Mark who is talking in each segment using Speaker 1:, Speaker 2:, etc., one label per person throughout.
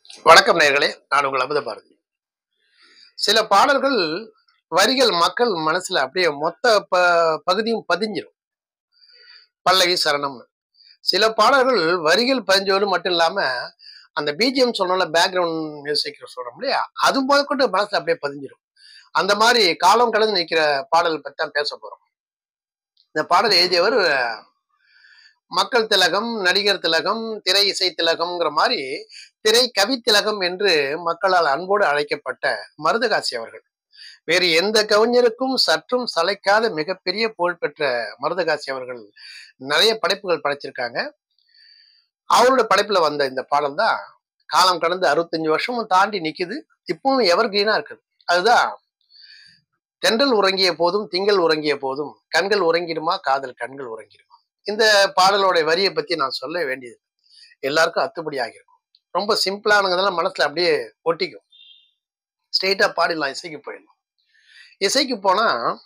Speaker 1: வணக்கம் நேயர்களே நான் உங்கள் அமுத பாரதி சில பாடல்கள் வரிகள் மக்கள் மனசுல அப்படியே மொத்த ப பகுதியும் பதிஞ்சிடும் பல்லவி சரணம்னு சில பாடல்கள் வரிகள் பதிஞ்சோடு மட்டும் இல்லாம அந்த பிஜிஎம் சொன்னோம்ல பேக்ரவுண்ட் மியூசிக் சொல்றோம் இல்லையா அது முதற்கொண்டு மனசுல அப்படியே பதிஞ்சிடும் அந்த மாதிரி காலம் கடந்து நிற்கிற பாடல் பத்தி தான் பேச போறோம் இந்த பாடல் எழுதியவர் மக்கள் திலகம் நடிகர் திலகம் திரை இசை திலகம்ங்கிற மாதிரி திரை கவி திலகம் என்று மக்களால் அன்போடு அழைக்கப்பட்ட மருதகாசி அவர்கள் வேறு எந்த கவிஞருக்கும் சற்றும் சளைக்காத மிகப்பெரிய புகழ்பெற்ற மருதகாசி அவர்கள் நிறைய படைப்புகள் படைச்சிருக்காங்க அவரோட படைப்புல வந்த இந்த பாடல் தான் காலம் கடந்து அறுபத்தஞ்சு வருஷமும் தாண்டி நிக்குது இப்பவும் எவர் கிரீனா இருக்குது அதுதான் தென்றல் உறங்கிய போதும் திங்கள் உறங்கிய போதும் கண்கள் உறங்கிடுமா காதல் கண்கள் உறங்கிடுமா இந்த பாடலோட வரியை பத்தி நான் சொல்ல வேண்டியது எல்லாருக்கும் அத்துப்படி ஆகிருக்கும் ரொம்ப சிம்பிளானதெல்லாம் மனசுல அப்படியே ஒட்டிக்கும் ஸ்ட்ரெயிட்டா பாடிடலாம் இசைக்கு போயிடலாம் இசைக்கு போனா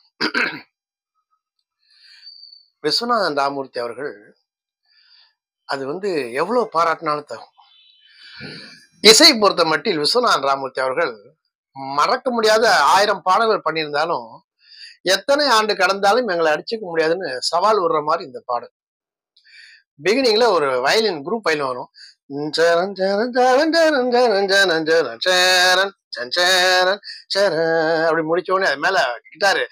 Speaker 1: விஸ்வநாதன் ராமூர்த்தி அவர்கள் அது வந்து எவ்வளவு பாராட்டினாலும் தகும் இசை பொறுத்த மட்டில் விஸ்வநாதன் ராமூர்த்தி அவர்கள் மறக்க முடியாத ஆயிரம் பாடல்கள் பண்ணியிருந்தாலும் எத்தனை ஆண்டு கடந்தாலும் எங்களை அடிச்சுக்க முடியாதுன்னு சவால் விடுற மாதிரி இந்த பாடல் பிகினிங்ல ஒரு வயலின் குரூப் வயலின் வரும் சரண் சரண் சரண் சரண் சரண் சரண் சரண் சரண் சரண் சரண் சரண் அப்படி முடிச்ச உடனே அது மேல கிட்டாரு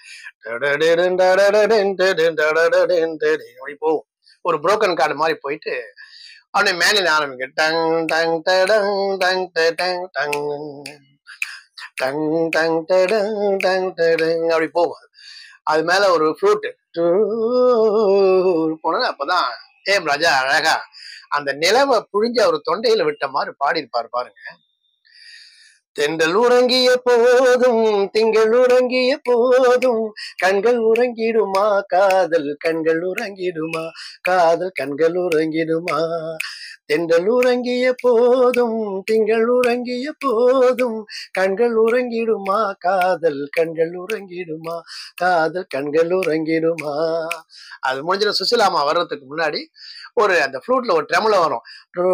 Speaker 1: அப்படி போகும் ஒரு புரோக்கன் கார்டு மாதிரி போயிட்டு அப்படியே மேலின் ஆரம்பிக்க டங் டங் டங் டங் டங் டங் டங் டங் டங் டங் டங் அப்படி போகும் அது மேல ஒரு ஃப்ளூட் போனது அப்பதான் ஏம் ராஜா அழகா அந்த நிலவை புழிஞ்ச ஒரு தொண்டையில விட்ட மாதிரி பாடியிருப்பார் பாருங்க தென்றல் உறங்கிய போதும் திங்கள் உறங்கிய போதும் கண்கள் உறங்கிடுமா காதல் கண்கள் உறங்கிடுமா காதல் கண்கள் உறங்கிடுமா தென்றல் உறங்கிய போதும் திங்கள் உறங்கிய போதும் கண்கள் உறங்கிடுமா காதல் கண்கள் உறங்கிடுமா காதல் கண்கள் உறங்கிடுமா அது முடிஞ்சிடும் சுசிலாமா வர்றதுக்கு முன்னாடி ஒரு அந்த ஃப்ளூட்ல ஒரு ட்ரெமல வரும்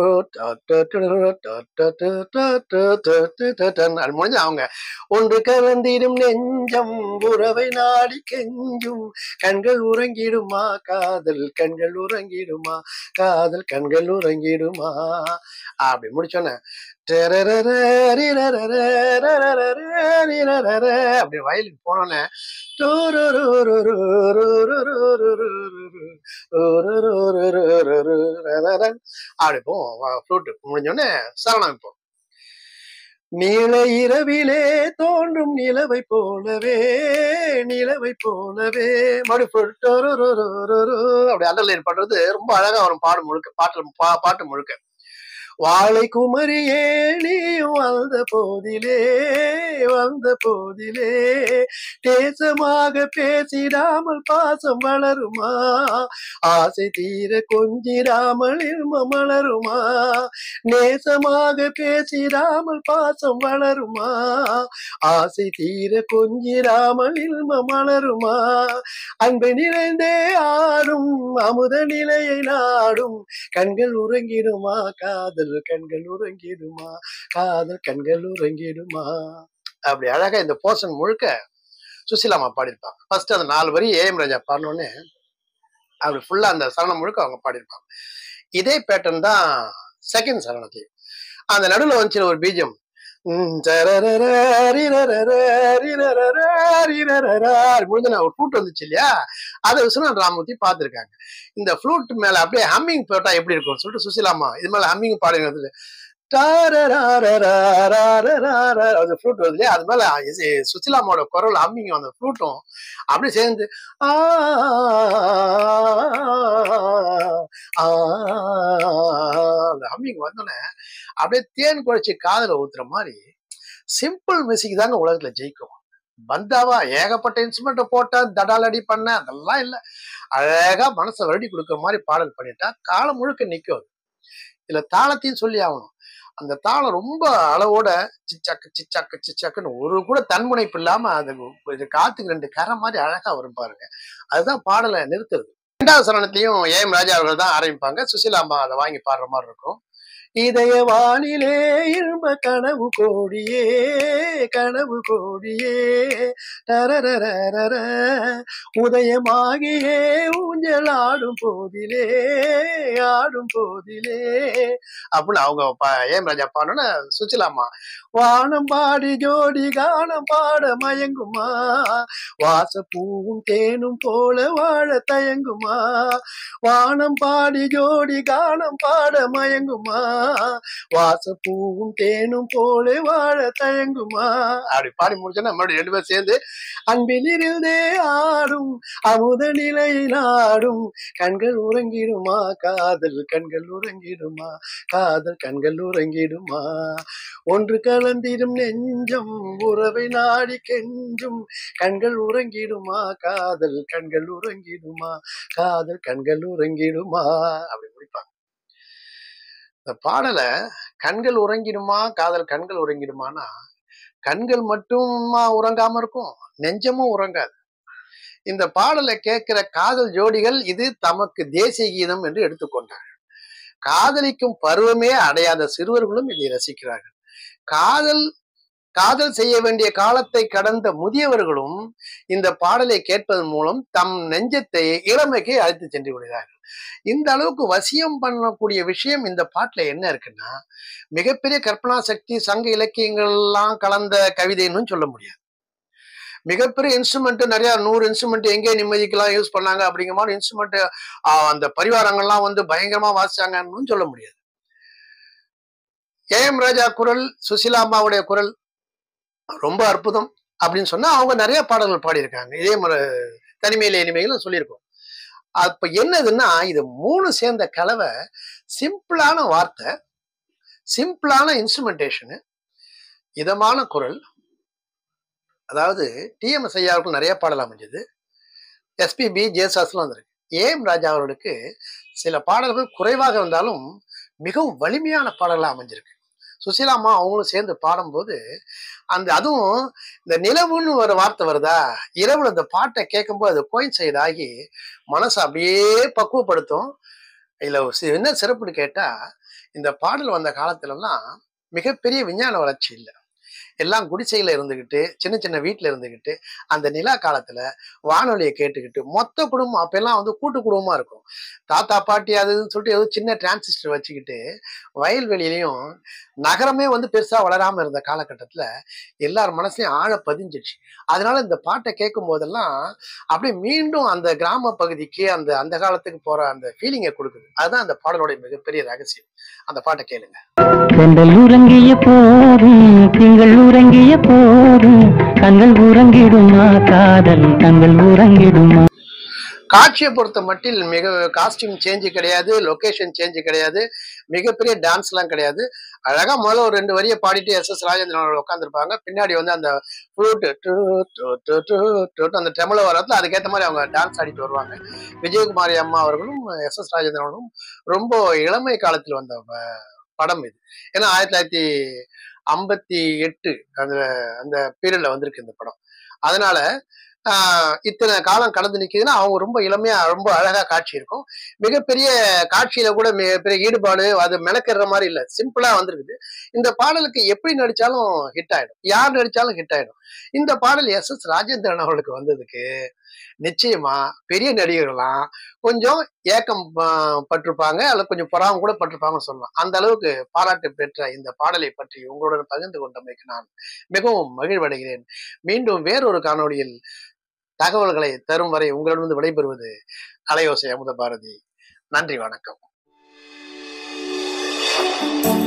Speaker 1: அது முடிஞ்சு அவங்க ஒன்று கலந்திடும் நெஞ்சம் உறவை நாடி கெஞ்சும் கண்கள் உறங்கிடுமா காதல் கண்கள் உறங்கிடுமா காதல் கண்கள் உறங்கிடுமா அப்படி முடிச்சோன்னே அப்படி வயலுக்கு போனோன்னே அப்படி போவோம் ஃப்ளூட்டு முடிஞ்சோடனே சரணம் இப்போ நீல இரவிலே தோன்றும் நிலவை போலவே நிலவை போலவே மறுபடி அப்படி அண்டர்லைன் பண்றது ரொம்ப அழகா வரும் பாடு முழுக்க பாட்டு பாட்டு முழுக்க வாழை குமரியே நீயும் வந்த போதிலே வந்த போதிலே தேசமாக பேசிடாமல் பாசம் வளருமா ஆசை தீர கொஞ்சிடாமல் இன்பம் வளருமா நேசமாக பேசிடாமல் பாசம் வளருமா ஆசை தீர கொஞ்சிடாமல் இன்பம் வளருமா அன்பு நிறைந்தே ஆடும் அமுத நிலையை நாடும் கண்கள் உறங்கிடுமா காதல் கண்கள் உறங்கிடுமா காதல் கண்கள் உறங்கிடுமா அப்படி அழகா இந்த போர்ஷன் முழுக்க சுசிலாமா பாடியிருப்பாங்க ஃபர்ஸ்ட் அந்த நாலு வரி ஏஎம் ராஜா பாடினோடனே அப்படி ஃபுல்லா அந்த சரணம் முழுக்க அவங்க பாடியிருப்பாங்க இதே பேட்டர்ன் தான் செகண்ட் சரணத்தையும் அந்த நடுவில் வந்துச்சு ஒரு பீஜம் முடிஞ்ச ஒரு ஃப்ளூட் வந்துச்சு இல்லையா அதை விஸ்வநாத் ராமூர்த்தி பார்த்துருக்காங்க இந்த ஃப்ளூட் மேல அப்படியே ஹம்மிங் போட்டா எப்படி இருக்கும்னு சொல்லிட்டு சுசிலாமா இது மேல ஹம்மிங் பாடுங்கிறது அந்த ஃப்ளூட் வருது இல்லையா அது மேல சுசிலாமாவோட குரல் ஹம்மிங் அந்த ஃப்ளூட்டும் அப்படி சேர்ந்து அந்த ஹம்மிங் வந்தோடனே அப்படியே தேன் குழைச்சி காதல ஊத்துற மாதிரி சிம்பிள் மியூசிக் தாங்க உலகத்துல ஜெயிக்கும் பந்தாவா ஏகப்பட்ட இன்ஸ்ட்ருமெண்ட்டை போட்டா தடாலடி பண்ண அதெல்லாம் இல்லை அழகா மனசை வருடி கொடுக்குற மாதிரி பாடல் பண்ணிட்டா காலம் முழுக்க நிற்கும் இதுல தாளத்தையும் சொல்லி ஆகணும் அந்த தாளம் ரொம்ப அளவோட சிச்சாக்கு சிச்சாக்கு சிச்சாக்குன்னு ஒரு கூட தன்முனைப்பு இல்லாம அது காத்துக்கு ரெண்டு கரை மாதிரி அழகா வரும் பாருங்க அதுதான் பாடலை நிறுத்துறது ரெண்டாவது சரணத்தையும் ஏஎம் ராஜா அவர்கள் தான் ஆரம்பிப்பாங்க சுசிலாம்பா அதை வாங்கி பாடுற மாதிரி இருக்கும் இதயவானிலே இன்ப கனவு கோடியே கனவு கோடியே தரரரரர உதயமாகியே ஊஞ்சல் ஆடும் போதிலே ஆடும் போதிலே அப்படின்னு அவங்க ப- ஏம் ராஜா பாடணும்னா சுச்சிலாமா வானம் பாடி ஜோடி கானம் பாட மயங்குமா வாசப்பூவும் தேனும் போல வாழ தயங்குமா வானம் பாடி ஜோடி கானம் பாட மயங்குமா வாசப்பூவும் தேனும் போல வாழ தயங்குமா அப்படி பாடி முடிச்சோன்னா மறுபடியும் ரெண்டு பேரும் சேர்ந்து அன்பிலிருந்தே ஆடும் அமுத நிலையில் ஆடும் கண்கள் உறங்கிடுமா காதல் கண்கள் உறங்கிடுமா காதல் கண்கள் உறங்கிடுமா ஒன்று கலந்திடும் நெஞ்சம் உறவை நாடி கெஞ்சும் கண்கள் உறங்கிடுமா காதல் கண்கள் உறங்கிடுமா காதல் கண்கள் உறங்கிடுமா அப்படி முடிப்பாங்க இந்த பாடலை கண்கள் உறங்கிடுமா காதல் கண்கள் உறங்கிடுமானா கண்கள் மட்டுமா உறங்காம இருக்கும் நெஞ்சமும் உறங்காது இந்த பாடலை கேட்கிற காதல் ஜோடிகள் இது தமக்கு தேசிய கீதம் என்று எடுத்துக்கொண்டார்கள் காதலிக்கும் பருவமே அடையாத சிறுவர்களும் இதை ரசிக்கிறார்கள் காதல் காதல் செய்ய வேண்டிய காலத்தை கடந்த முதியவர்களும் இந்த பாடலை கேட்பதன் மூலம் தம் நெஞ்சத்தை இளமைக்கு அழைத்து சென்று விடுகிறார்கள் இந்த அளவுக்கு வசியம் பண்ணக்கூடிய விஷயம் இந்த பாட்டுல என்ன இருக்குன்னா மிகப்பெரிய கற்பனா சக்தி சங்க இலக்கியங்கள் எல்லாம் கலந்த கவிதைன்னு சொல்ல முடியாது மிகப்பெரிய இன்ஸ்ட்ருமெண்ட் நிறைய நூறு இன்ஸ்ட்ருமெண்ட் எங்கே நிம்மதிக்கெல்லாம் யூஸ் பண்ணாங்க அப்படிங்கிற மாதிரி இன்ஸ்ட்ருமெண்ட் அந்த பரிவாரங்கள்லாம் வந்து பயங்கரமா வாசிச்சாங்கன்னு சொல்ல முடியாது ஏஎம் ராஜா குரல் சுசிலா அம்மாவுடைய குரல் ரொம்ப அற்புதம் அப்படின்னு சொன்னா அவங்க நிறைய பாடல்கள் பாடியிருக்காங்க இதே மாதிரி தனிமையில இனிமைகளும் சொல்லியிருக்கோம் அப்ப என்னதுன்னா இது மூணு சேர்ந்த கலவை சிம்பிளான வார்த்தை சிம்பிளான இன்ஸ்ட்ருமெண்டேஷனு இதமான குரல் அதாவது டிஎம்எஸ் ஐயா அவர்கள் நிறைய பாடல் அமைஞ்சது எஸ்பிபி ஜேசாஸ்லாம் வந்திருக்கு ஏஎம் ராஜா அவர்களுக்கு சில பாடல்கள் குறைவாக இருந்தாலும் மிகவும் வலிமையான பாடலாக அமைஞ்சிருக்கு சுசீலாம்மா அவங்களும் சேர்ந்து பாடும்போது அந்த அதுவும் இந்த நிலவுன்னு ஒரு வார்த்தை வருதா இரவுல அந்த பாட்டை கேட்கும்போது அது கோயின் ஆகி மனசை அப்படியே பக்குவப்படுத்தும் இதுல ஒரு சி- என்ன சிறப்புன்னு கேட்டா இந்த பாடல் வந்த காலத்துலலாம் மிகப்பெரிய விஞ்ஞான வளர்ச்சி இல்லை எல்லாம் குடிசையில இருந்துகிட்டு சின்ன சின்ன வீட்டுல இருந்துகிட்டு அந்த நிலா காலத்துல வானொலியை கேட்டுக்கிட்டு மொத்த குடும்பம் அப்பெல்லாம் வந்து கூட்டு குடும்பமா இருக்கும் தாத்தா பாட்டி அது இதுன்னு சொல்லிட்டு ஏதோ சின்ன டிரான்சிஸ்டர் வச்சுக்கிட்டு வயல்வெளியிலையும் நகரமே வந்து பெருசா வளராம இருந்த காலகட்டத்துல எல்லார் மனசுலயும் ஆழ பதிஞ்சிடுச்சு அதனால இந்த பாட்டை கேட்கும் போதெல்லாம் அப்படியே மீண்டும் அந்த கிராம பகுதிக்கு அந்த அந்த காலத்துக்கு போற அந்த ஃபீலிங்கை கொடுக்குது அதுதான் அந்த பாடலோட மிகப்பெரிய ரகசியம் அந்த பாட்டை கேளுங்க
Speaker 2: செந்தல் உறங்கிய போதும் திங்கள் உறங்கிய போதும் கண்கள் உறங்கிடுமா காதல் கண்கள் உறங்கிடுமா
Speaker 1: காட்சியை பொறுத்த மட்டில் மிக காஸ்டியூம் சேஞ்சு கிடையாது லொகேஷன் சேஞ்சு கிடையாது மிகப்பெரிய டான்ஸ் எல்லாம் கிடையாது அழகா முதல்ல ஒரு ரெண்டு வரியை பாடிட்டு எஸ் எஸ் ராஜேந்திரன் அவர்கள் உட்காந்துருப்பாங்க பின்னாடி வந்து அந்த ஃப்ளூட் அந்த டெமல வரத்துல அதுக்கேற்ற மாதிரி அவங்க டான்ஸ் ஆடிட்டு வருவாங்க விஜயகுமாரி அம்மா அவர்களும் எஸ் எஸ் ராஜேந்திரன் அவர்களும் ரொம்ப இளமை காலத்தில் வந்த ப- படம் இது ஏன்னா ஆயிரத்தி தொள்ளாயிரத்தி ஐம்பத்தி எட்டு அந்த அந்த பீரியட்ல வந்திருக்கு இந்த படம் அதனால ஆஹ் இத்தனை காலம் கடந்து நிக்குதுன்னா அவங்க ரொம்ப இளமையா ரொம்ப அழகா காட்சி இருக்கும் மிகப்பெரிய காட்சியில கூட மிகப்பெரிய ஈடுபாடு அது மெனக்கிற மாதிரி இல்ல சிம்பிளா வந்திருக்குது இந்த பாடலுக்கு எப்படி நடிச்சாலும் ஹிட் ஆயிடும் யார் நடிச்சாலும் ஹிட் ஆயிடும் இந்த பாடல் எஸ் எஸ் ராஜேந்திரன் அவர்களுக்கு வந்ததுக்கு நிச்சயமா பெரிய நடிகர்கள்லாம் கொஞ்சம் ஏக்கம் ஆஹ், பட்டிருப்பாங்க அல்லது கொஞ்சம் பொறாம கூட பட்டிருப்பாங்கன்னு சொல்லலாம் அந்த அளவுக்கு பாராட்டு பெற்ற இந்த பாடலை பற்றி உங்களுடன் பகிர்ந்து கொண்டமைக்கு நான் மிகவும் மகிழ்வடைகிறேன் மீண்டும் வேறொரு காணொளியில் தகவல்களை தரும் வரை உங்களிடமிருந்து விடைபெறுவது அலையோசை அமுத பாரதி நன்றி வணக்கம்